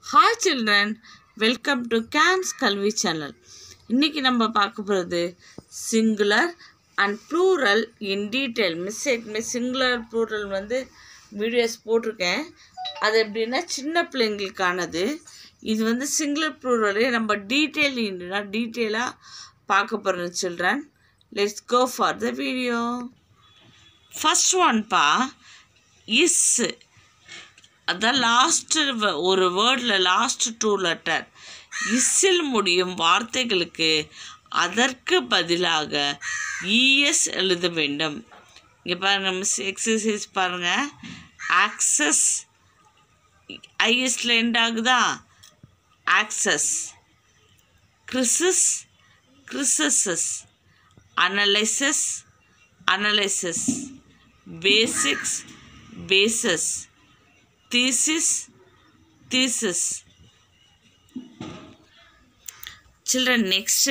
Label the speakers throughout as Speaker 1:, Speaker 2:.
Speaker 1: hi children welcome to games கல்வி channel இன்றைக்கி நம்ம பார்க்க போகிறது singular and plural in detail mistake miss singular plural வந்து வீடியோஸ் போட்டிருக்கேன் அது எப்படின்னா சின்ன பிள்ளைங்களுக்கானது இது வந்து சிங்குலர் ப்ளூரலே நம்ம டீட்டெயில் இன்டுனா டீட்டெயிலாக பார்க்க போகிறோம் children let's go for the video first ஒன்ப்பா இஸ் அதான் லாஸ்ட்டு ஒரு வேர்டில் லாஸ்ட் டூ லெட்டர் இஸ்ஸில் முடியும் வார்த்தைகளுக்கு அதற்கு பதிலாக இஎஸ் எழுத வேண்டும் இங்கே பாருங்கள் மிஸ் எக்ஸசைஸ் பாருங்கள் ஆக்சஸ் ஐஎஸ்ல எண்ட் ஆகுதா axes crisis crises analysis analyses basis bases thesis thesis children next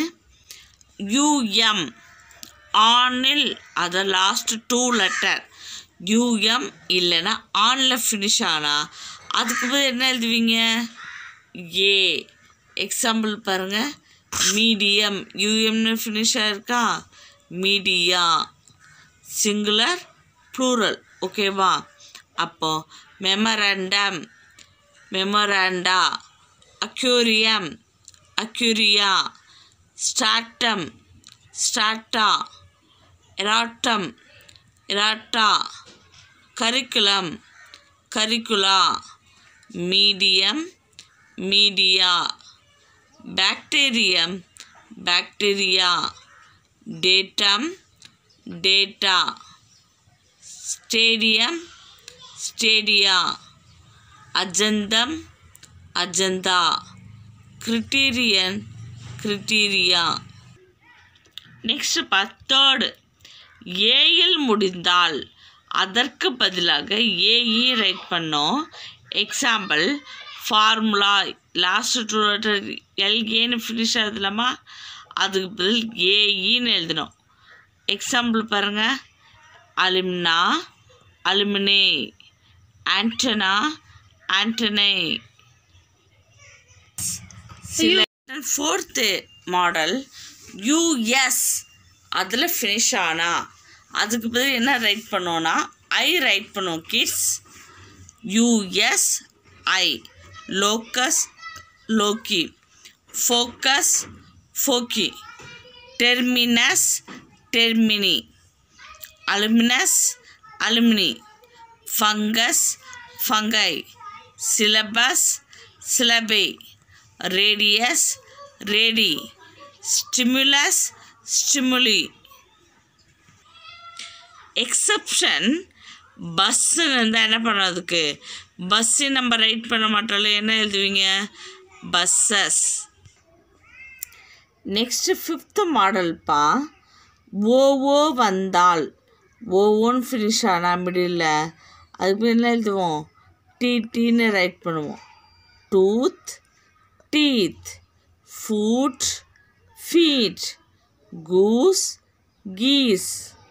Speaker 1: um ஆனில் அதை லாஸ்ட் டூ லெட்டர் யூஎம் இல்லைன்னா ஆனில் ஃபினிஷ் ஆனால் அதுக்கு பதில் என்ன எழுதுவீங்க ஏ எக்ஸாம்பிள் பாருங்கள் மீடியம் யூஎம்னு ஃபினிஷ் ஆயிருக்கா மீடியா சிங்குலர் ப்ளூரல் ஓகேவா அப்போ memorandum memoranda aquarium aquaria stratum strata erratum errata curriculum curricula medium media bacterium bacteria datum data stadium stadia agendum agenda criterion criteria next பத்தோடு ஏயில் முடிந்தால் அதற்கு பதிலாக ஏஇ ரைட் பண்ணோம் example formula last two letter எல்ஏன்னு finish ஆகுதுலாமா அதுக்கு பதில் ஏஇன்னு எழுதணும் எக்ஸாம்பிள் பாருங்கள் அலிம்னா அலுமினே ஆண்டனா ஆண்டனை சில ஃபோர்த்து மாடல் யூஎஸ் அதில் ஃபினிஷ் ஆனா அதுக்கு பதில் என்ன ரைட் பண்ணோன்னா ஐ ரைட் பண்ணுவோம் kids US I locus loci focus foci terminus termini alumnus alumni fungus fungi syllabus syllabi radius radii stimulus stimuli exception bus இருந்தால் என்ன பண்ணுறதுக்கு பஸ்ஸு நம்ம ரைட் பண்ண மாட்டோம்ல என்ன எழுதுவீங்க பஸ்ஸஸ் நெக்ஸ்ட்டு ஃபிஃப்த்து மாடல்ப்பா ஓஓ வந்தால் ஓஓன்னு ஃபினிஷ் ஆனால் மிடில் அதுக்கு என்ன எழுதுவோம் டிடின்னு ரைட் பண்ணுவோம் tooth teeth foot feet goose geese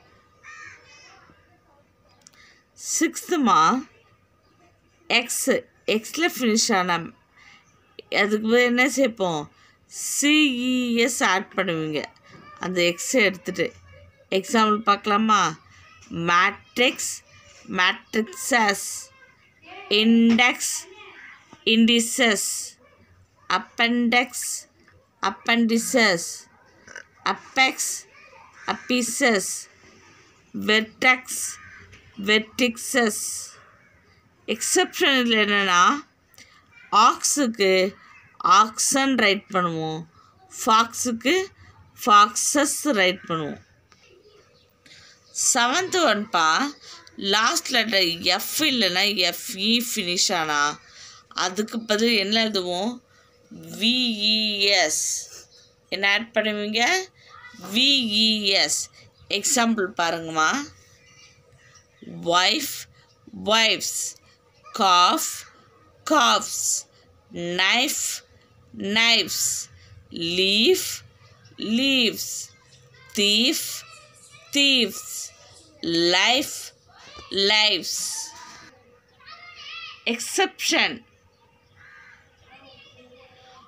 Speaker 1: சிக்ஸ்த்துமா எக்ஸ் எக்ஸில் ஃபினிஷ் ஆன அதுக்கு பதில் என்ன சேர்ப்போம் சிஇஎஸ் ஆட் பண்ணுவீங்க அந்த எக்ஸை எடுத்துகிட்டு எக்ஸாம்பிள் பார்க்கலாமா matrix matrices index indices appendix appendices apex apices vertex vertices exception இதில் என்னென்னா ஆக்ஸுக்கு ஆக்சன் ரைட் பண்ணுவோம் ஃபாக்ஸுக்கு ஃபாக்ஸஸ் ரைட் பண்ணுவோம் செவன்த்து ஒன்ப்பா லாஸ்ட் லெட்டர் எஃப் இல்லைன்னா எஃப்இ ஃபினிஷ் ஆனால் அதுக்கு பதில் என்ன எழுதுவோம் விஇஎஸ் என்ன ஆட் பண்ணுவீங்க விஇஎஸ் எக்ஸாம்பிள் பாருங்கம்மா wife wives calf calves knife knives leaf leaves thief thieves life lives exception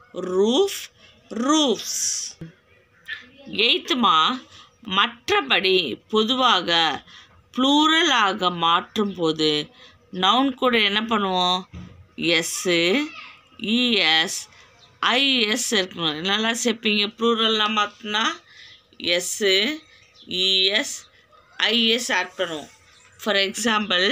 Speaker 1: roof roofs எய்த்துமா மற்றபடி பொதுவாக ப்ளூரலாக மாற்றும் போது நவுன் கூட என்ன பண்ணுவோம் எஸ்ஸு இஎஸ் ஐஎஸ் இருக்கணும் நல்லா சேர்ப்பீங்க ப்ளூரல்லாம் மாற்றினா எஸ்ஸு இஎஸ் ஐஎஸ் ஆட் பண்ணுவோம் for example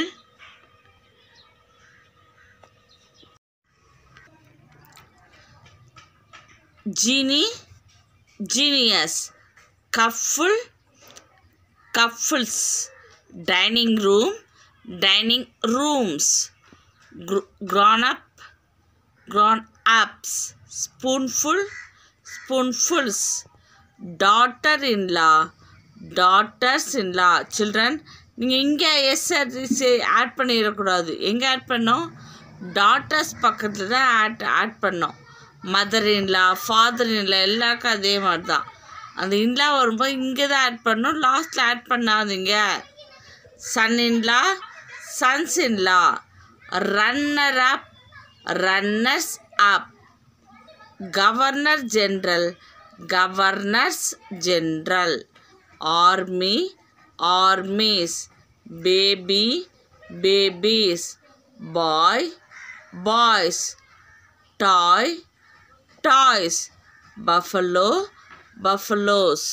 Speaker 1: genie genius cupful cupfuls dining room dining rooms grown up grown ups spoonful spoonfuls daughter in law daughters in law children நீங்கள் இங்கே எஸ் ஆட் பண்ணிடக்கூடாது எங்கே ஆட் பண்ணோம் டாட்டர்ஸ் பக்கத்தில் தான் add add பண்ணோம் mother in law father in law எல்லாருக்கும் அதே மாதிரி தான் அந்த இன்லா வரும்போது இங்கே தான் ஆட் பண்ணணும் லாஸ்ட்டில் ஆட் பண்ணாதீங்க son in law sons in law runner up runners up governor general governors general army armies baby babies boy boys toy toys buffalo buffaloes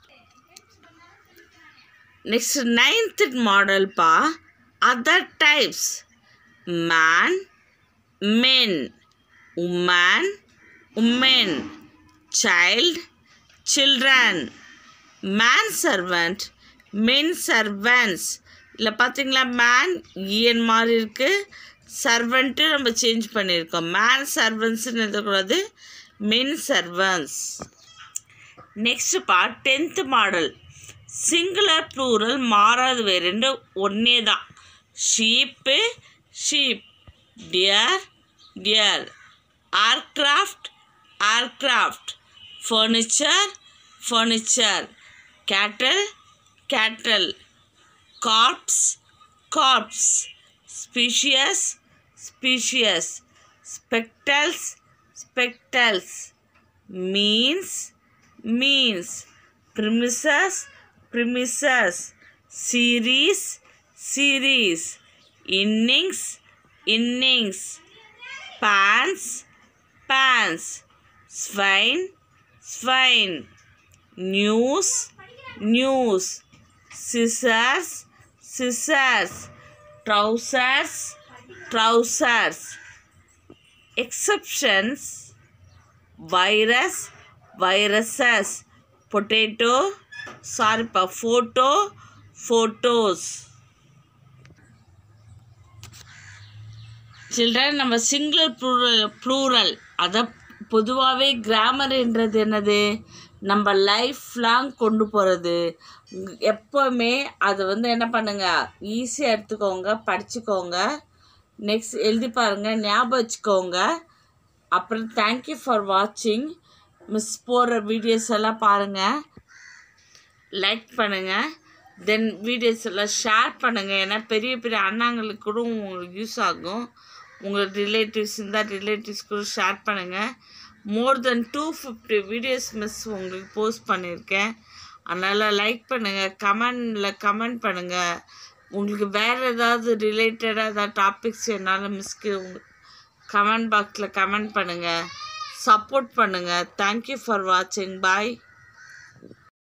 Speaker 1: next ninth model பா other types man men woman women child children man servant men servants இல்லை பார்த்தீங்களா man இஎன் மாதிரி இருக்குது servant நம்ம change பண்ணியிருக்கோம் man சர்வன்ட்ஸ்னு எழுதக்கூடாது men servants next part tenth model singular plural மாறாது வேறு ரெண்டு ஒன்றே தான் sheep sheep deer deer aircraft aircraft furniture furniture cattle cattle corpse corpse species species spectacles spectacles means means premises premises series series innings innings pants pants swine swine news news scissors scissors trousers trousers exceptions virus viruses potato sorry pa photo photos children நம்ம singular plural plural அதை பொதுவாகவே கிராமர்ன்றது என்னது நம்ம life long கொண்டு போகிறது எப்போவுமே அதை வந்து என்ன பண்ணுங்க ஈஸியாக எடுத்துக்கோங்க படிச்சுக்கோங்க நெக்ஸ்ட் எழுதி பாருங்கள் ஞாபகம் வச்சுக்கோங்க அப்புறம் தேங்க்யூ ஃபார் வாட்சிங் மிஸ் போடுற வீடியோஸ் எல்லாம் பாருங்கள் லைக் பண்ணுங்கள் தென் வீடியோஸ் எல்லாம் ஷேர் பண்ணுங்கள் ஏன்னா பெரிய பெரிய அண்ணாங்களுக்கு கூட உங்களுக்கு யூஸ் ஆகும் உங்கள் ரிலேட்டிவ்ஸ் இருந்தால் ரிலேட்டிவ்ஸ் கூட ஷேர் பண்ணுங்கள் more than two fifty videos miss உங்களுக்கு போஸ்ட் பண்ணியிருக்கேன் அதனால் லைக் பண்ணுங்கள் கமெண்டில் கமெண்ட் பண்ணுங்கள் உங்களுக்கு வேறு ஏதாவது ரிலேட்டடாக ஏதாவது டாபிக்ஸ் என்னால் மிஸ்க்கு உங்க கமெண்ட் பாக்ஸில் கமெண்ட் பண்ணுங்கள் சப்போர்ட் பண்ணுங்கள் தேங்க்யூ ஃபார் வாட்சிங் பாய்